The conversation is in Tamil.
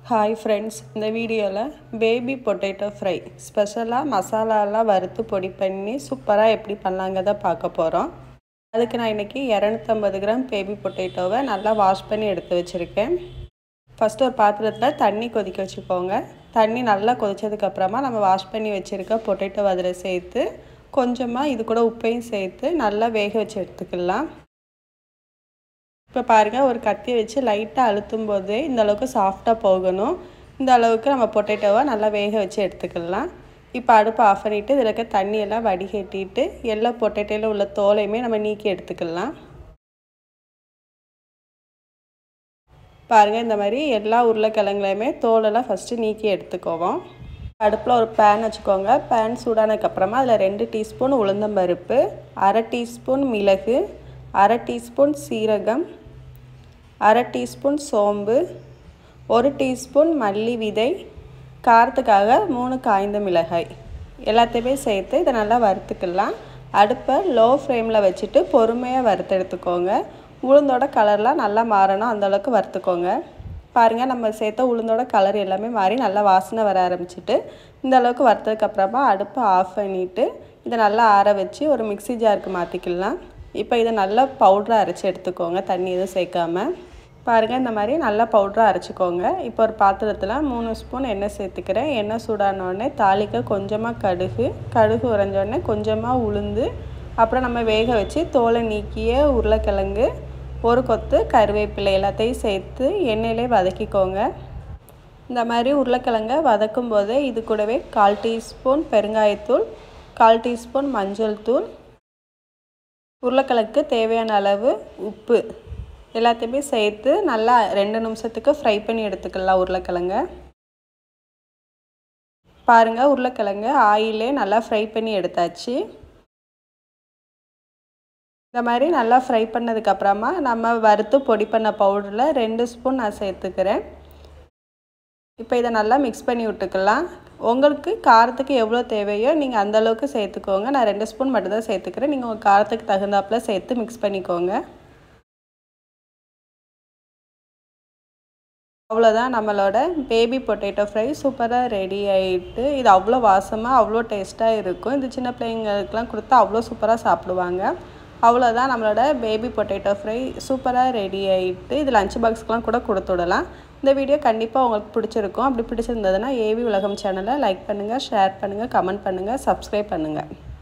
ஹாய் ஃப்ரெண்ட்ஸ் இந்த வீடியோவில் பேபி பொட்டேட்டோ ஃப்ரை ஸ்பெஷலாக மசாலாலாம் வறுத்து பொடி பண்ணி சூப்பராக எப்படி பண்ணலாங்கிறத பார்க்க போகிறோம் அதுக்கு நான் இன்றைக்கி இரநூத்தம்பது கிராம் பேபி பொட்டேட்டோவை நல்லா வாஷ் பண்ணி எடுத்து வச்சுருக்கேன் ஃபஸ்ட்டு ஒரு பாத்திரத்தில் தண்ணி கொதிக்க வச்சுக்கோங்க தண்ணி நல்லா கொதிச்சதுக்கப்புறமா நம்ம வாஷ் பண்ணி வச்சுருக்க பொட்டேட்டோ அதில் சேர்த்து கொஞ்சமாக இது கூட உப்பையும் சேர்த்து நல்லா வேக வச்சு எடுத்துக்கலாம் இப்போ பாருங்கள் ஒரு கத்தியை வச்சு லைட்டாக அழுத்தும் போதே இந்த அளவுக்கு சாஃப்டாக போகணும் இந்த அளவுக்கு நம்ம பொட்டேட்டோவை நல்லா வேக வச்சு எடுத்துக்கலாம் இப்போ அடுப்பை ஆஃப் பண்ணிவிட்டு இதில் இருக்க தண்ணியெல்லாம் வடிகட்டிட்டு எல்லா பொட்டேட்டோவில் உள்ள தோலையுமே நம்ம நீக்கி எடுத்துக்கலாம் பாருங்கள் இந்த மாதிரி எல்லா உருளைக்கிழங்குலையுமே தோலெல்லாம் ஃபஸ்ட்டு நீக்கி எடுத்துக்குவோம் அடுப்பில் ஒரு பேன் வச்சுக்கோங்க பேன் சூடானதுக்கப்புறமா அதில் ரெண்டு டீஸ்பூன் உளுந்தம்பருப்பு அரை டீஸ்பூன் மிளகு அரை டீஸ்பூன் சீரகம் அரை டீஸ்பூன் சோம்பு ஒரு டீஸ்பூன் மல்லி விதை காரத்துக்காக மூணு காய்ந்த மிளகாய் எல்லாத்தையுமே சேர்த்து இதை நல்லா வறுத்துக்கலாம் அடுப்பை லோ ஃப்ளேமில் வச்சுட்டு பொறுமையாக வறுத்து எடுத்துக்கோங்க உளுந்தோட கலர்லாம் நல்லா மாறணும் அந்தளவுக்கு வறுத்துக்கோங்க பாருங்கள் நம்ம சேர்த்த உளுந்தோட கலர் எல்லாமே மாறி நல்லா வாசனை வர ஆரம்பிச்சிட்டு இந்த அளவுக்கு வறுத்ததுக்கப்புறமா அடுப்பை ஆஃப் பண்ணிவிட்டு இதை நல்லா ஆற வச்சு ஒரு மிக்சி ஜாருக்கு மாற்றிக்கலாம் இப்போ இதை நல்லா பவுட்ராக அரைச்சி எடுத்துக்கோங்க தண்ணி எதுவும் சேர்க்காம பாருங்கள் இந்த மாதிரி நல்லா பவுட்ராக அரைச்சிக்கோங்க இப்போ ஒரு பாத்திரத்தில் மூணு ஸ்பூன் எண்ணெய் சேர்த்துக்கிறேன் எண்ணெய் சூடானோடனே தாளிக்க கொஞ்சமாக கடுகு கடுகு உறைஞ்சோடனே கொஞ்சமாக உளுந்து அப்புறம் நம்ம வேக வச்சு தோலை நீக்கிய உருளைக்கிழங்கு ஒரு கொத்து கருவேப்பிலை எல்லாத்தையும் சேர்த்து எண்ணெயிலே வதக்கிக்கோங்க இந்த மாதிரி உருளைக்கிழங்க வதக்கும் போது இது கூடவே கால் டீஸ்பூன் பெருங்காயத்தூள் கால் டீஸ்பூன் மஞ்சள் தூள் உருளைக்கிழங்குக்கு தேவையான அளவு உப்பு எல்லாத்தையுமே சேர்த்து நல்லா ரெண்டு நிமிஷத்துக்கு ஃப்ரை பண்ணி எடுத்துக்கலாம் உருளைக்கிழங்க பாருங்கள் உருளைக்கிழங்கு ஆயிலே நல்லா ஃப்ரை பண்ணி எடுத்தாச்சு இந்த மாதிரி நல்லா ஃப்ரை பண்ணதுக்கப்புறமா நம்ம வறுத்து பொடி பண்ண பவுடரில் ரெண்டு ஸ்பூன் நான் சேர்த்துக்கிறேன் இப்போ இதை நல்லா மிக்ஸ் பண்ணி விட்டுக்கலாம் உங்களுக்கு காரத்துக்கு எவ்வளோ தேவையோ நீங்கள் அந்தளவுக்கு சேர்த்துக்கோங்க நான் ரெண்டு ஸ்பூன் மட்டும்தான் சேர்த்துக்கிறேன் நீங்கள் உங்கள் காரத்துக்கு தகுந்தாப்பில் சேர்த்து மிக்ஸ் பண்ணிக்கோங்க அவ்வளோதான் நம்மளோட பேபி பொட்டேட்டோ ஃப்ரை சூப்பராக ரெடி ஆகிட்டு இது அவ்வளோ வாசமாக அவ்வளோ டேஸ்ட்டாக இருக்கும் இது சின்ன பிள்ளைங்களுக்குலாம் கொடுத்தா அவ்வளோ சூப்பராக சாப்பிடுவாங்க அவ்வளோதான் நம்மளோட பேபி பொட்டேட்டோ ஃப்ரை சூப்பராக ரெடி ஆகிட்டு இது லஞ்ச் பாக்ஸ்க்கெலாம் கூட கொடுத்து விடலாம் இந்த வீடியோ கண்டிப்பாக உங்களுக்கு பிடிச்சிருக்கும் அப்படி பிடிச்சிருந்ததுன்னா ஏவி உலகம் சேனலை லைக் பண்ணுங்கள் ஷேர் பண்ணுங்கள் கமெண்ட் பண்ணுங்கள் சப்ஸ்கிரைப் பண்ணுங்கள்